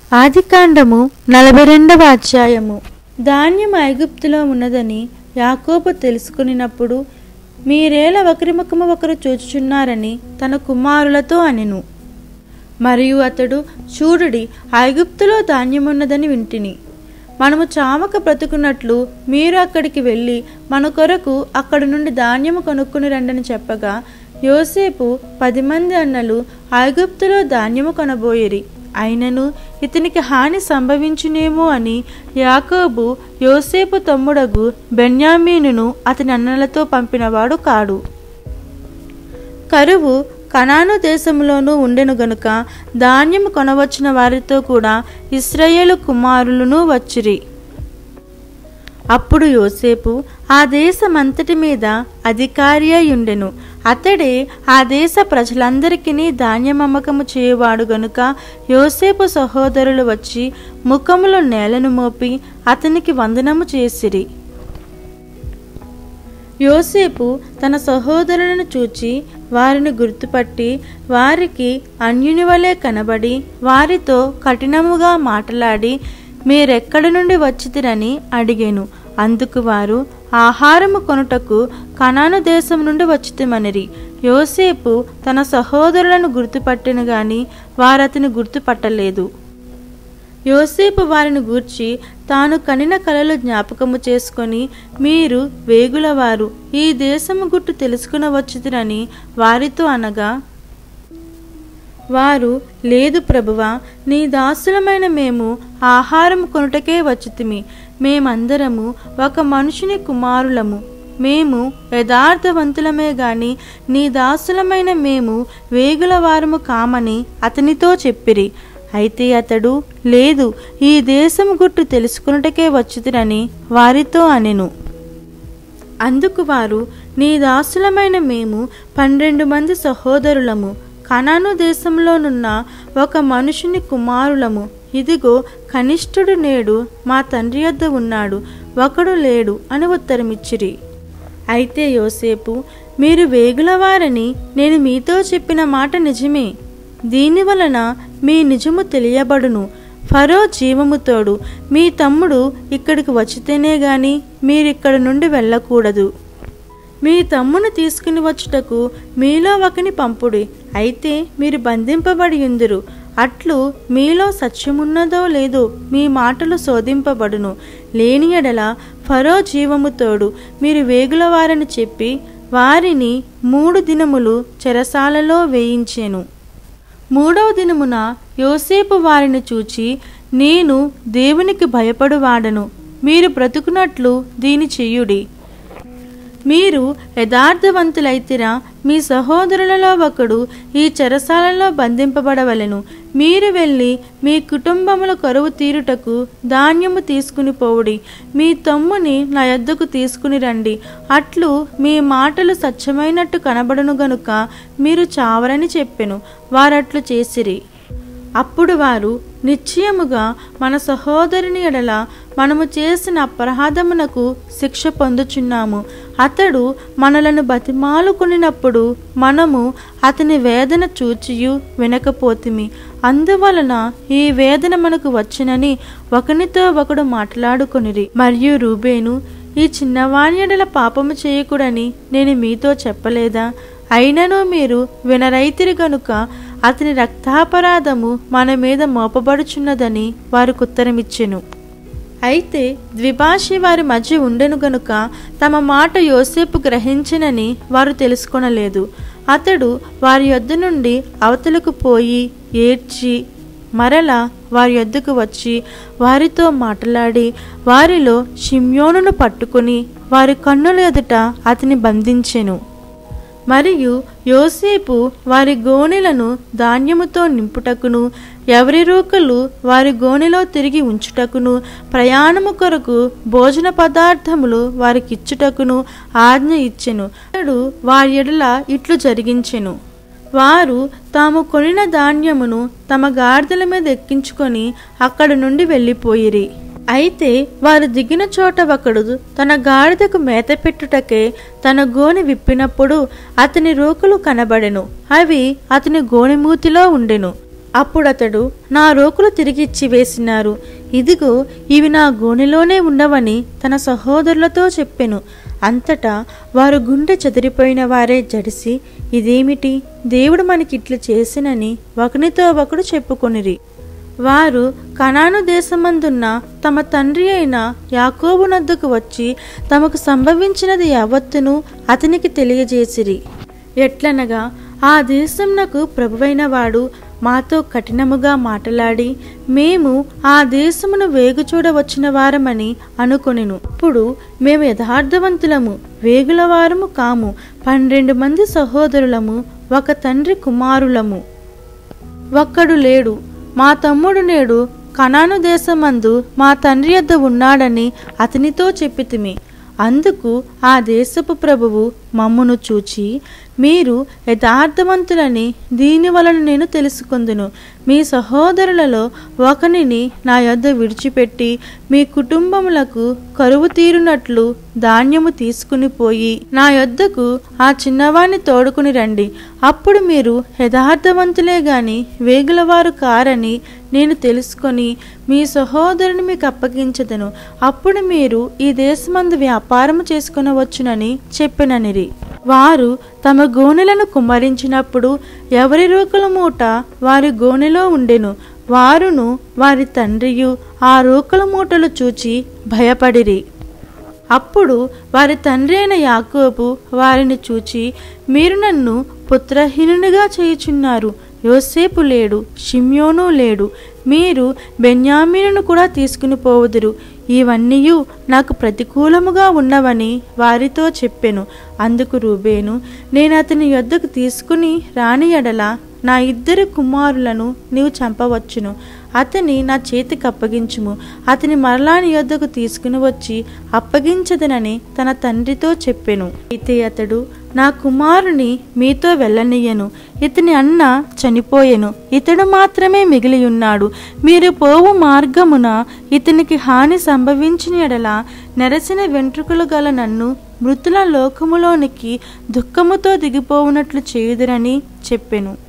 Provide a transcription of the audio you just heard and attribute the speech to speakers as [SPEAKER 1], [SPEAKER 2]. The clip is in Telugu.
[SPEAKER 1] ఆదికాండము నలభై రెండవ అధ్యాయము ధాన్యం ఐగుప్తులో ఉన్నదని యాకోబు తెలుసుకునినప్పుడు మీరేలా ఒకరి ముఖము ఒకరు చూచుచున్నారని తన కుమారులతో అనెను మరియు అతడు చూడుడి ఐగుప్తులో ధాన్యమున్నదని వింటిని మనము చామక బ్రతుకున్నట్లు మీరు అక్కడికి వెళ్ళి మన కొరకు అక్కడి నుండి ధాన్యము కొనుక్కుని రండని చెప్పగా యోసేపు పది మంది అన్నలు ఐగుప్తులో ధాన్యము కొనబోయిరి అయినను ఇతనికి హాని సంభవించునేమో అని యాకోబు యోసేపు తమ్ముడగు బెన్యామీనును అతని అన్నలతో పంపినవాడు కాడు కరువు కనాను దేశంలోనూ ఉండెను గనుక ధాన్యము కొనవచ్చిన వారితో కూడా ఇస్రాయేలు కుమారులను వచ్చిరి అప్పుడు యోసేపు ఆ దేశమంతటి మీద అధికారి అయి ఉండెను అతడే ఆ దేశ ప్రజలందరికీ ధాన్యమమ్మకము చేయవాడు గనుక యోసేపు సహోదరులు వచ్చి ముఖములో నేలను మోపి అతనికి వందనము చేసిరి యోసేపు తన సహోదరులను చూచి వారిని గుర్తుపట్టి వారికి అన్యుని వలె కనబడి వారితో కఠినముగా మాట్లాడి మీరెక్కడి నుండి వచ్చితిరని అడిగాను అందుకు వారు ఆహారము కొనుటకు కనాను దేశం నుండి వచ్చితిమనిరి యోసేపు తన సహోదరులను గుర్తుపట్టెను గాని వారతని గుర్తుపట్టలేదు యోసేపు వారిని గూర్చి తాను కనిన కలలు జ్ఞాపకము చేసుకొని మీరు వేగులవారు ఈ దేశము గుట్టు తెలుసుకునవచ్చుతిరని వారితో అనగా వారు లేదు ప్రభువా నీ దాసులమైన మేము ఆహారం కొనుటకే వచ్చితిమి మేమందరము ఒక మనుషుని కుమారులము మేము యథార్థవంతులమే గాని నీ దాసులమైన మేము వేగుల వారము కామని అతనితో చెప్పిరి అయితే అతడు లేదు ఈ దేశం గుట్టు తెలుసుకున్నటకే వచ్చుతిరని వారితో అనెను అందుకు వారు నీ దాసులమైన మేము పన్నెండు మంది సహోదరులము కనాను దేశంలోనున్న ఒక మనుషుని కుమారులము ఇదిగో కనిష్ఠుడు నేడు మా తండ్రి యొద్ద ఉన్నాడు ఒకడు లేడు అని ఉత్తరమిచ్చిరి అయితే యోసేపు మీరు వేగులవారని నేను మీతో చెప్పిన మాట నిజమే దీని వలన మీ నిజము తెలియబడును ఫరో జీవముతోడు మీ తమ్ముడు ఇక్కడికి వచ్చితేనే గాని మీరిక్కడి నుండి వెళ్ళకూడదు మీ తమ్మును తీసుకుని వచ్చుటకు మీలో ఒకని పంపుడి అయితే మీరు బంధింపబడి ఉందురు అట్లు మీలో సత్యమున్నదో లేదో మీ మాటలు శోధింపబడును లేని ఎడల ఫరో జీవముతోడు మీరు వేగులవారని చెప్పి వారిని మూడు దినములు చెరసాలలో వేయించెను మూడవ దినమున యోసేపు వారిని చూచి నేను దేవునికి భయపడువాడను మీరు బ్రతుకున్నట్లు దీని చెయ్యుడి మీరు యథార్థవంతులైతిరా మీ సహోదరులలో ఒకడు ఈ చెరసాలలో బంధింపబడవలెను మీరు వెళ్ళి మీ కుటుంబముల కరువు తీరుటకు ధాన్యము తీసుకుని పోవుడి మీ తమ్ముని నా యొద్దకు తీసుకుని రండి అట్లు మీ మాటలు సత్యమైనట్టు కనబడును గనుక మీరు చావరని చెప్పెను వారట్లు చేసిరి అప్పుడు వారు నిశ్చయముగా మన సహోదరుని ఎడల మనము చేసిన అపరాధమునకు శిక్ష పొందుచున్నాము అతడు మనలను బతిమాలుకునినప్పుడు మనము అతని వేదన చూచియు వినకపోతిమి అందువలన ఈ వేదన మనకు వచ్చినని ఒకనితో ఒకడు మాట్లాడుకొనిరి మరియు రూబేను ఈ చిన్నవాణి ఎడల పాపము చేయకూడని నేను మీతో చెప్పలేదా అయినను మీరు వినరైతిరి గనుక అతని రక్తాపరాధము మన మీద మోపబడుచున్నదని వారికి ఉత్తరమిచ్చెను అయితే ద్విభాషి వారి మధ్య ఉండెను గనుక తమ మాట యోసేపు గ్రహించినని వారు తెలుసుకొనలేదు అతడు వారి యొద్ద నుండి అవతలకు పోయి ఏడ్చి మరలా వారి యొద్దకు వచ్చి వారితో మాట్లాడి వారిలో షిమ్యోనును పట్టుకుని వారి కన్నుల ఎదుట అతని బంధించెను మరియు యోసేపు వారి గోనెలను ధాన్యముతో నింపుటకును ఎవరి రూకలు వారి గోనెలో తిరిగి ఉంచుటకును ప్రయాణము కొరకు భోజన పదార్థములు వారికిచ్చుటకును ఆజ్ఞ ఇచ్చెను అతడు వారి ఎడల ఇట్లు జరిగించెను వారు తాము కొనిన ధాన్యమును తమ గాడిదల మీద ఎక్కించుకొని అక్కడి నుండి వెళ్ళిపోయిరి అయితే వారు దిగిన చోట ఒకడు తన గాడిదకు మేత పెట్టుటకే తన గోని విప్పినప్పుడు అతని రూకులు కనబడెను అవి అతని గోనిమూతిలో ఉండెను అప్పుడతడు నా రోకులు తిరిగిచ్చి వేసినారు ఇదిగో ఇవి నా గోనెలోనే ఉండవని తన సహోదరులతో చెప్పెను అంతటా వారు గుండె చెదిరిపోయిన వారే జడిసి ఇదేమిటి దేవుడు మనకిట్లు చేసినని ఒకనితో ఒకడు చెప్పుకొనిరి వారు కనాను దేశమందున్న తమ తండ్రి అయిన యాకోబు నద్దకు వచ్చి తమకు సంభవించినది యావత్తును అతనికి తెలియజేసిరి ఎట్లనగా ఆ దేశంనకు ప్రభువైన వాడు మాతో కఠినముగా మాటలాడి మేము ఆ దేశమును వేగుచూడ వచ్చిన వారమని అనుకొనెను అప్పుడు మేము యథార్థవంతులము వేగుల వారము కాము పన్నెండు మంది సహోదరులము ఒక తండ్రి కుమారులము ఒక్కడు లేడు మా తమ్ముడు నేడు కనాను దేశమందు మా తండ్రి యొద్ద ఉన్నాడని అతనితో చెప్పితిమి అందుకు ఆ దేశపు ప్రభువు మమ్మును చూచి మీరు యథార్థవంతులని దీని వలన నేను తెలుసుకుందును మీ సహోదరులలో ఒకనిని నా యొద్ద విడిచిపెట్టి మీ కుటుంబములకు కరువు తీరునట్లు ధాన్యము తీసుకుని పోయి నా యొద్దకు ఆ చిన్నవాణ్ణి తోడుకుని రండి అప్పుడు మీరు యథార్థవంతులే గాని వేగులవారు కారని నేను తెలుసుకొని మీ సహోదరుని మీకు అప్పగించదను అప్పుడు మీరు ఈ దేశమందు వ్యాపారము చేసుకునవచ్చునని చెప్పిననిరి వారు తమ గోనెలను కుమ్మరించినప్పుడు ఎవరి రూకల మూట వారి గోనెలో ఉండెను వారును వారి తండ్రియు ఆ రూకల మూటలు చూచి భయపడిరి అప్పుడు వారి తండ్రి అయిన యాకోబు వారిని చూచి మీరు నన్ను పుత్రహీనునిగా చేయుచున్నారు యోసేపు లేడు షిమ్యోను లేడు మీరు బెన్యామీనును కూడా తీసుకుని పోవుదురు ఇవన్నీ నాకు ప్రతికూలముగా ఉన్నవని వారితో చెప్పెను అందుకు రూబేను నేను అతని యొద్దకు తీసుకుని రాని ఎడల నా ఇద్దరు కుమారులను నీవు చంపవచ్చును అతని నా చేతికి అప్పగించుము అతని మరలాని యొద్దకు తీసుకుని వచ్చి అప్పగించదనని తన తండ్రితో చెప్పెను అయితే అతడు నా కుమారుని మీతో వెళ్ళనియ్యను ఇతని అన్న చనిపోయెను ఇతడు మాత్రమే మిగిలి ఉన్నాడు మీరు పోవు మార్గమున ఇతనికి హాని సంభవించిన ఎడల నెరసిన వెంట్రుకలు గల నన్ను మృతుల లోకములోనికి దుఃఖముతో దిగిపోవునట్లు చేయుదురని చెప్పెను